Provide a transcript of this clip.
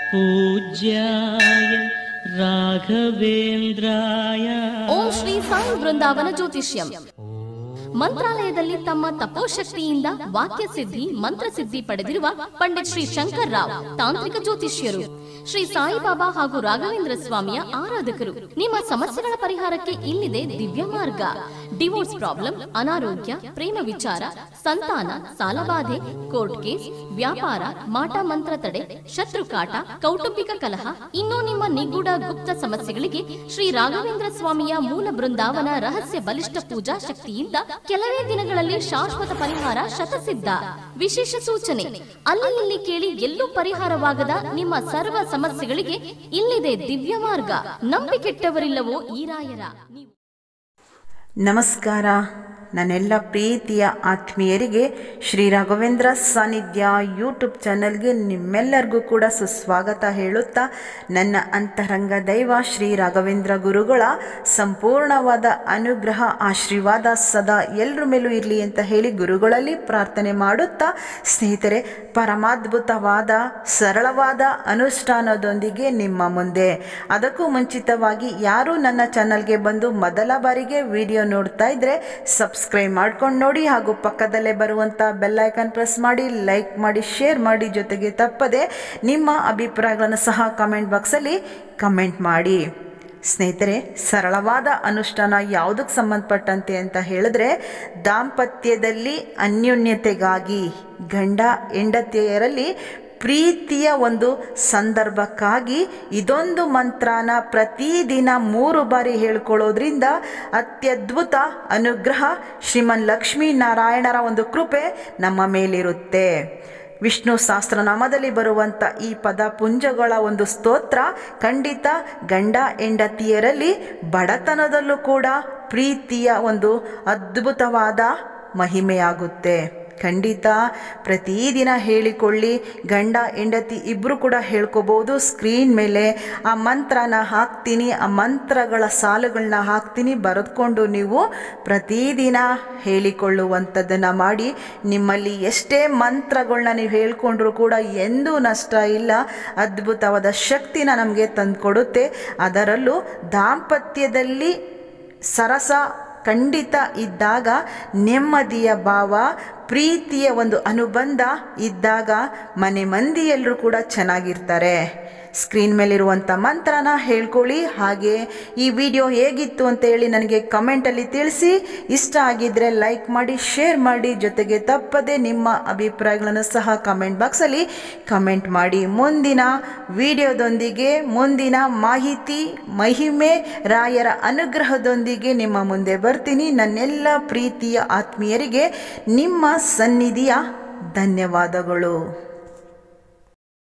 पूज्याय राघवेन्द्राय ಓಂ ಶ್ರೀ ಸಾಯಿ ಬೃಂದಾವನ ಜ್ಯೋತಿಷ್ಯಂ ಮಂತ್ರಾಲಯದಲ್ಲಿ ತಮ್ಮ ತಪೋಶಕ್ತಿಯಿಂದ ವಾಕ್ಯ ಸಿದ್ಧಿ ಮಂತ್ರ ಸಿದ್ಧಿ ಪಡೆದಿರುವ ಪಂಡಿತ್ ಶ್ರೀ ಶಂಕರ್ ರಾವ್ ತಾಂತ್ರಿಕ ಜ್ಯೋತಿಷ್ಯರು ಶ್ರೀ ಸಾಯಿಬಾಬಾ ಹಾಗೂ ರಾಘವೇಂದ್ರ ಸ್ವಾಮಿಯ ಆರಾಧಕರು ನಿಮ್ಮ ಸಮಸ್ಯೆಗಳ ಪರಿಹಾರಕ್ಕೆ ಇಲ್ಲಿದೆ ದಿವ್ಯ ಮಾರ್ಗ ಡಿವೋರ್ಸ್ ಪ್ರಾಬ್ಲಮ್ ಅನಾರೋಗ್ಯ ಪ್ರೇಮ ವಿಚಾರ ಸಂತಾನ ಸಾಲಬಾಧೆ ಕೋರ್ಟ್ ಕೇಸ್ ವ್ಯಾಪಾರ ಮಾಟ ಮಂತ್ರ ತಡೆ ಶತ್ರುಕಾಟ ಕೌಟುಂಬಿಕ ಕಲಹ ಇನ್ನೂ ನಿಮ್ಮ ನಿಗೂಢ ಗುಪ್ತ ಸಮಸ್ಯೆಗಳಿಗೆ ಶ್ರೀ ರಾಘವೇಂದ್ರ ಸ್ವಾಮಿಯ ಮೂಲ ಬೃಂದಾವನ ರಹಸ್ಯ ಬಲಿಷ್ಠ ಪೂಜಾ ಶಕ್ತಿಯಿಂದ ಕೆಲವೇ ದಿನಗಳಲ್ಲಿ ಶಾಶ್ವತ ಪರಿಹಾರ ಶತಸಿದ್ಧ ವಿಶೇಷ ಸೂಚನೆ ಅಲ್ಲಿ ಇಲ್ಲಿ ಕೇಳಿ ಎಲ್ಲೂ ಪರಿಹಾರವಾಗದ ನಿಮ್ಮ ಸರ್ವ ಸಮಸ್ಯೆಗಳಿಗೆ ಇಲ್ಲಿದೆ ದಿವ್ಯ ಮಾರ್ಗ ನಂಬಿಕೆಟ್ಟವರಿಲ್ಲವೋ ಈ ರಾಯರ ನೀವು ನಮಸ್ಕಾರ ನನ್ನೆಲ್ಲ ಪ್ರೀತಿಯ ಆತ್ಮೀಯರಿಗೆ ಶ್ರೀ ರಾಘವೇಂದ್ರ ಸಾನ್ನಿಧ್ಯ ಯೂಟ್ಯೂಬ್ ಚಾನಲ್ಗೆ ನಿಮ್ಮೆಲ್ಲರಿಗೂ ಕೂಡ ಸುಸ್ವಾಗತ ಹೇಳುತ್ತಾ ನನ್ನ ಅಂತರಂಗ ದೈವ ಶ್ರೀ ರಾಘವೇಂದ್ರ ಗುರುಗಳ ಸಂಪೂರ್ಣವಾದ ಅನುಗ್ರಹ ಆಶೀರ್ವಾದ ಸದಾ ಎಲ್ಲರ ಮೇಲೂ ಇರಲಿ ಅಂತ ಹೇಳಿ ಗುರುಗಳಲ್ಲಿ ಪ್ರಾರ್ಥನೆ ಮಾಡುತ್ತಾ ಸ್ನೇಹಿತರೆ ಪರಮಾದ್ಭುತವಾದ ಸರಳವಾದ ಅನುಷ್ಠಾನದೊಂದಿಗೆ ನಿಮ್ಮ ಮುಂದೆ ಅದಕ್ಕೂ ಮುಂಚಿತವಾಗಿ ಯಾರು ನನ್ನ ಚಾನಲ್ಗೆ ಬಂದು ಮೊದಲ ಬಾರಿಗೆ ವಿಡಿಯೋ ನೋಡ್ತಾ ಇದ್ರೆ ಸಬ್ಸ್ಕ್ರೈಬ್ ಮಾಡ್ಕೊಂಡು ನೋಡಿ ಹಾಗೂ ಪಕ್ಕದಲ್ಲೇ ಬರುವಂಥ ಬೆಲ್ಲೈಕನ್ ಪ್ರೆಸ್ ಮಾಡಿ ಲೈಕ್ ಮಾಡಿ ಶೇರ್ ಮಾಡಿ ಜೊತೆಗೆ ತಪ್ಪದೆ ನಿಮ್ಮ ಅಭಿಪ್ರಾಯಗಳನ್ನು ಸಹ ಕಮೆಂಟ್ ಬಾಕ್ಸಲ್ಲಿ ಕಮೆಂಟ್ ಮಾಡಿ ಸ್ನೇಹಿತರೆ ಸರಳವಾದ ಅನುಷ್ಠಾನ ಯಾವುದಕ್ಕೆ ಸಂಬಂಧಪಟ್ಟಂತೆ ಅಂತ ಹೇಳಿದ್ರೆ ದಾಂಪತ್ಯದಲ್ಲಿ ಅನ್ಯೋನ್ಯತೆಗಾಗಿ ಗಂಡ ಹೆಂಡತಿಯರಲ್ಲಿ ಪ್ರೀತಿಯ ಒಂದು ಸಂದರ್ಭಕ್ಕಾಗಿ ಇದೊಂದು ಮಂತ್ರನ ಪ್ರತಿದಿನ ಮೂರು ಬಾರಿ ಹೇಳ್ಕೊಳ್ಳೋದ್ರಿಂದ ಅತ್ಯದ್ಭುತ ಅನುಗ್ರಹ ಶ್ರೀಮನ್ ಲಕ್ಷ್ಮೀನಾರಾಯಣರ ಒಂದು ಕೃಪೆ ನಮ್ಮ ಮೇಲಿರುತ್ತೆ ವಿಷ್ಣು ಸಹಸ್ರನಾಮದಲ್ಲಿ ಬರುವಂಥ ಈ ಪದ ಪುಂಜಗಳ ಒಂದು ಸ್ತೋತ್ರ ಖಂಡಿತ ಗಂಡ ಹೆಂಡತಿಯರಲ್ಲಿ ಬಡತನದಲ್ಲೂ ಕೂಡ ಪ್ರೀತಿಯ ಒಂದು ಅದ್ಭುತವಾದ ಮಹಿಮೆಯಾಗುತ್ತೆ ಖಂಡಿತ ಪ್ರತಿದಿನ ಹೇಳಿಕೊಳ್ಳಿ ಗಂಡ ಹೆಂಡತಿ ಇಬ್ಬರು ಕೂಡ ಹೇಳ್ಕೋಬೋದು ಸ್ಕ್ರೀನ್ ಮೇಲೆ ಆ ಮಂತ್ರನ ಹಾಕ್ತೀನಿ ಆ ಮಂತ್ರಗಳ ಸಾಲುಗಳನ್ನ ಹಾಕ್ತೀನಿ ಬರೆದುಕೊಂಡು ನೀವು ಪ್ರತಿದಿನ ಹೇಳಿಕೊಳ್ಳುವಂಥದ್ದನ್ನು ಮಾಡಿ ನಿಮ್ಮಲ್ಲಿ ಎಷ್ಟೇ ಮಂತ್ರಗಳನ್ನ ನೀವು ಹೇಳ್ಕೊಂಡ್ರೂ ಕೂಡ ಎಂದೂ ನಷ್ಟ ಇಲ್ಲ ಅದ್ಭುತವಾದ ಶಕ್ತಿನ ನಮಗೆ ತಂದುಕೊಡುತ್ತೆ ಅದರಲ್ಲೂ ದಾಂಪತ್ಯದಲ್ಲಿ ಸರಸ ಖಂಡಿತ ಇದ್ದಾಗ ನೆಮ್ಮದಿಯ ಭಾವ ಪ್ರೀತಿಯ ಒಂದು ಅನುಬಂಧ ಇದ್ದಾಗ ಮನೆ ಮಂದಿ ಎಲ್ಲರೂ ಕೂಡ ಚೆನ್ನಾಗಿರ್ತಾರೆ ಸ್ಕ್ರೀನ್ ಮೇಲಿರುವಂಥ ಮಂತ್ರನ ಹೇಳ್ಕೊಳ್ಳಿ ಹಾಗೆ ಈ ವಿಡಿಯೋ ಹೇಗಿತ್ತು ಅಂತ ಹೇಳಿ ನನಗೆ ಕಮೆಂಟಲ್ಲಿ ತಿಳಿಸಿ ಇಷ್ಟ ಆಗಿದ್ದರೆ ಲೈಕ್ ಮಾಡಿ ಶೇರ್ ಮಾಡಿ ಜೊತೆಗೆ ತಪ್ಪದೆ ನಿಮ್ಮ ಅಭಿಪ್ರಾಯಗಳನ್ನು ಸಹ ಕಮೆಂಟ್ ಬಾಕ್ಸಲ್ಲಿ ಕಮೆಂಟ್ ಮಾಡಿ ಮುಂದಿನ ವಿಡಿಯೋದೊಂದಿಗೆ ಮುಂದಿನ ಮಾಹಿತಿ ಮಹಿಮೆ ರಾಯರ ಅನುಗ್ರಹದೊಂದಿಗೆ ನಿಮ್ಮ ಮುಂದೆ ಬರ್ತೀನಿ ನನ್ನೆಲ್ಲ ಪ್ರೀತಿಯ ಆತ್ಮೀಯರಿಗೆ ನಿಮ್ಮ ಸನ್ನಿಧಿಯ ಧನ್ಯವಾದಗಳು